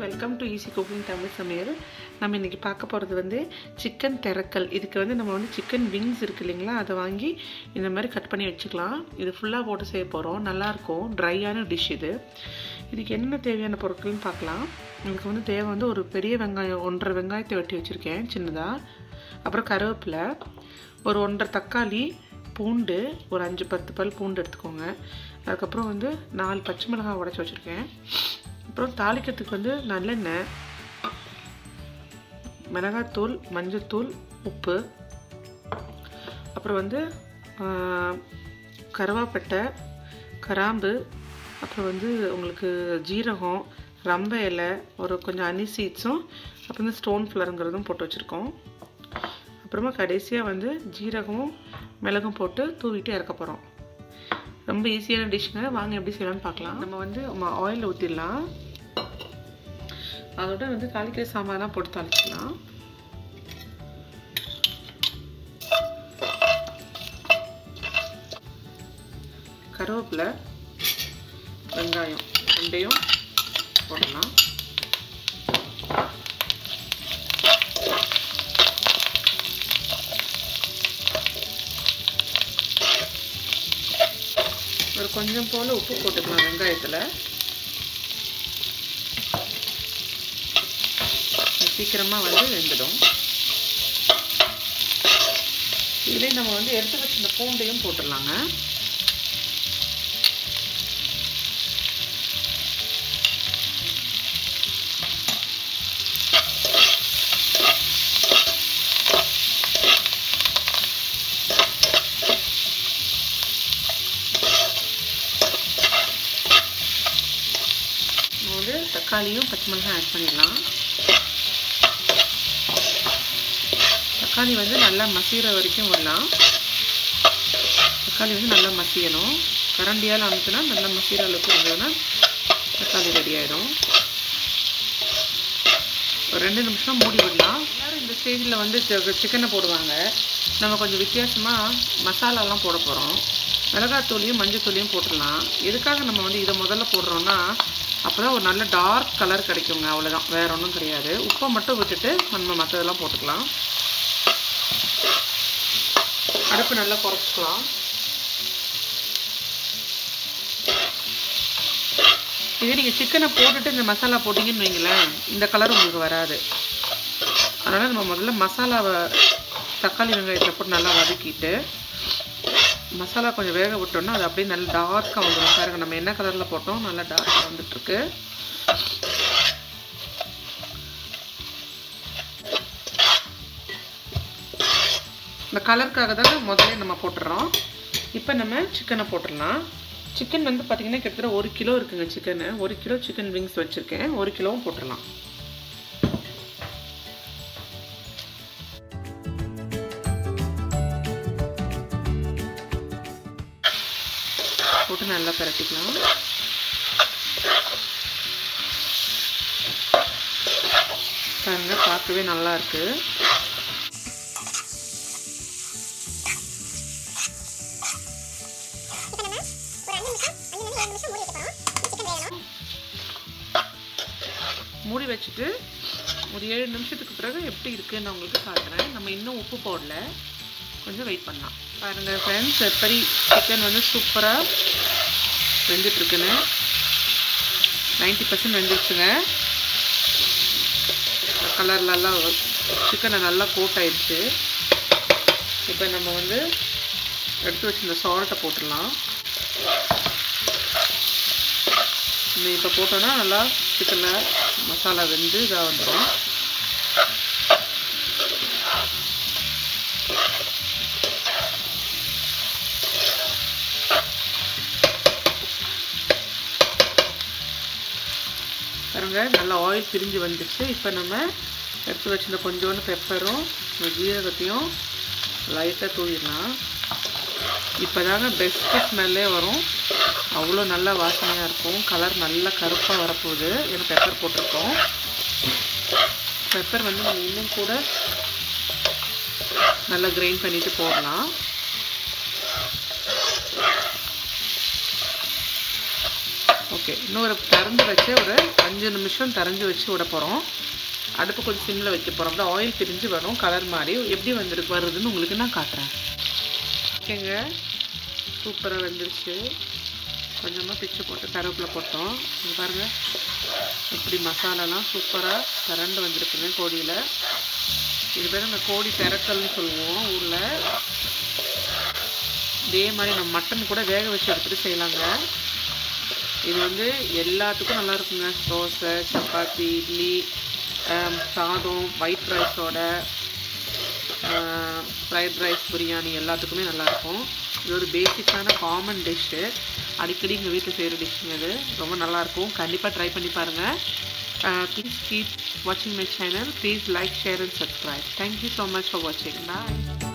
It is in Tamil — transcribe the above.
welcome to easy cooking Tamil சமையல் நம்ம இன்றைக்கி பார்க்க போகிறது வந்து சிக்கன் தெரக்கல் இதுக்கு வந்து நம்ம வந்து சிக்கன் விங்ஸ் இருக்கு இல்லைங்களா அதை வாங்கி இந்த மாதிரி கட் பண்ணி வச்சுக்கலாம் இது ஃபுல்லாக போட்டு செய்ய போகிறோம் நல்லாயிருக்கும் ட்ரையான டிஷ் இது இதுக்கு என்னென்ன தேவையான பொருட்கள்னு பார்க்கலாம் இதுக்கு வந்து தேவை வந்து ஒரு பெரிய வெங்காயம் ஒன்றரை வெங்காயத்தை வெட்டி வச்சுருக்கேன் சின்னதாக அப்புறம் கருவேப்பிலை ஒரு ஒன்றரை தக்காளி பூண்டு ஒரு அஞ்சு பத்து பல் பூண்டு எடுத்துக்கோங்க அதுக்கப்புறம் வந்து நாலு பச்சை மிளகாய் உடச்சி வச்சுருக்கேன் அப்புறம் தாளிக்கிறதுக்கு வந்து நல்லெண்ணெய் மிளகாத்தூள் மஞ்சத்தூள் உப்பு அப்புறம் வந்து கருவாப்பட்டை கராம்பு அப்புறம் வந்து உங்களுக்கு ஜீரகம் ரம்ப இலை ஒரு கொஞ்சம் அனி சீட்ஸும் அப்புறம் வந்து ஸ்டோன் ஃப்ளருங்கிறதும் போட்டு வச்சுருக்கோம் அப்புறமா கடைசியாக வந்து ஜீரகமும் மிளகும் போட்டு தூவிட்டு இறக்க போகிறோம் ரொம்ப ஈஸியான டிஷ்ங்க வாங்க எப்படி செய்யலாம்னு பார்க்கலாம் நம்ம வந்து ஆயில் ஊற்றிடலாம் அதோட வந்து தாளிக்கிற சாம்பார்லாம் போட்டு தாளிக்கலாம் கருவேப்பிலை வெங்காயம் ரெண்டையும் போடலாம் ஒரு கொஞ்சம் போல் உப்பு போட்டுக்கலாம் வெங்காயத்தில் சீக்கிரமாக வந்து வெந்துடும் இதிலே நம்ம வந்து எடுத்து வச்சிருந்த பூண்டையும் போட்டுடலாங்க வந்து தக்காளியும் பச்சை மிளகாய் ஆட் பண்ணிடலாம் தக்காளி வந்து நல்லா மசிகிற வரைக்கும் விடலாம் தக்காளி வந்து நல்லா மசியணும் கரண்டியால் அமுத்துனா நல்லா மசிகிற அளவுக்கு இருந்ததுன்னா தக்காளி ரெடி ஆகிடும் ஒரு ரெண்டு நிமிஷம் மூடி விடலாம் எல்லோரும் இந்த ஸ்டேஜில் வந்து சிக்கனை போடுவாங்க நம்ம கொஞ்சம் வித்தியாசமாக மசாலாலாம் போட போகிறோம் மிளகாத்தூளியும் மஞ்சத்தூளியும் போட்டுடலாம் எதுக்காக நம்ம வந்து இதை முதல்ல போடுறோன்னா அப்போ தான் ஒரு நல்ல டார்க் கலர் கிடைக்குங்க அவ்வளோதான் வேறு ஒன்றும் கிடையாது உப்பை மட்டும் விட்டுட்டு நம்ம மற்றதெல்லாம் போட்டுக்கலாம் அடுப்பு நல்லா குறைச்சிக்கலாம் இதே நீங்கள் சிக்கனை போட்டுட்டு இந்த மசாலா போட்டிங்கன்னு வைங்களேன் இந்த கலர் உங்களுக்கு வராது அதனால் நம்ம முதல்ல மசாலாவை தக்காளி வெங்காயத்தில் போட்டு நல்லா வதக்கிட்டு மசாலா கொஞ்சம் வேக விட்டோம்னா அது அப்படியே நல்லா டார்க்காக வந்துடும் பாருங்க நம்ம என்ன கலரில் போட்டோம் நல்லா டார்க்காக வந்துட்டுருக்கு இந்த கலருக்காக தானே முதல்ல நம்ம போட்டுடுறோம் இப்போ நம்ம சிக்கனை போட்டுடலாம் சிக்கன் வந்து பார்த்திங்கன்னா கிட்டத்தட்ட ஒரு கிலோ இருக்குங்க சிக்கனு ஒரு கிலோ சிக்கன் விங்ஸ் வச்சுருக்கேன் ஒரு கிலோவும் போட்டுடலாம் போட்டு நல்லா பரட்டிக்கலாம் பாருங்க பார்க்கவே நல்லா இருக்கு மூடி வச்சுட்டு ஒரு ஏழு நிமிஷத்துக்கு பிறகு எப்படி இருக்குன்னு நான் உங்களுக்கு காட்டுறேன் நம்ம இன்னும் உப்பு போடல கொஞ்சம் வெயிட் பண்ணலாம் பாருங்கள் ஃப்ரெண்ட்ஸ் எப்படி சிக்கன் வந்து சூப்பராக வெந்துட்டுருக்குன்னு நைன்ட்டி பர்சன்ட் வெந்துருச்சுங்க கலர்லலாம் சிக்கனை நல்லா கோட் ஆயிடுச்சு இப்போ நம்ம வந்து எடுத்து வச்சுருந்த சால்ட்டை போட்டுடலாம் இப்போ போட்டோன்னா நல்லா சிக்கனில் மசாலா வெந்து இதாக வந்துடும் பாருங்க நல்லா ஆயில் பிரிஞ்சு வந்துச்சு இப்போ நம்ம எடுத்து வச்சிருந்த கொஞ்சோண்டு பெப்பரும் ஜீரகத்தையும் லைட்டாக தூவிடலாம் இப்போ தாங்க பெஸ்ட்டு ஸ்மெல்லே வரும் அவ்வளோ நல்லா வாசனையாக இருக்கும் கலர் நல்லா கருப்பாக வரப்போகுது ஏன்னா பெப்பர் போட்டிருக்கோம் பெப்பர் வந்து நம்ம இன்னும் கூட நல்லா கிரைண்ட் பண்ணிவிட்டு போடலாம் ஓகே ஓகே இன்னும் ஒரு திறந்து வச்சு ஒரு அஞ்சு நிமிஷம் திறந்து வச்சு விட போகிறோம் அடுப்பு கொஞ்சம் சிம்மில் வைக்க போகிறோம் அப்படியே ஆயில் பிரிஞ்சு வரும் கலர் மாதிரி எப்படி வந்துருக்கு வருதுன்னு உங்களுக்கு நான் காட்டுறேன் ஓகேங்க சூப்பராக வெந்துருச்சு கொஞ்சமாக பிச்சு போட்டு கருவேப்பிலை போட்டோம் இங்க பாருங்க இப்படி மசாலாலாம் சூப்பராக திரண்டு வந்திருக்குங்க கோழியில் இது பேர் இந்த கோழி திரக்கல்னு சொல்லுவோம் ஊரில் இதே மாதிரி நம்ம மட்டன் கூட வேக வச்சு எடுத்துகிட்டு செய்யலாங்க இது வந்து எல்லாத்துக்கும் நல்லா இருக்குங்க தோசை சப்பாத்தி இட்லி ஆம், சாதம் ஒயிட் ரைஸோட ஃப்ரைட் ரைஸ் பிரியாணி எல்லாத்துக்குமே நல்லாயிருக்கும் இது ஒரு பேசிக்கான காமன் டிஷ்ஷு அடிக்கடி எங்கள் வீட்டில் செய்கிற டிஷ்ஷுங்க இது ரொம்ப நல்லாயிருக்கும் கண்டிப்பாக ட்ரை பண்ணி பாருங்கள் ப்ளீஸ் கீப் வாட்சிங் my channel please like share and subscribe thank you so much for வாட்சிங் பாய்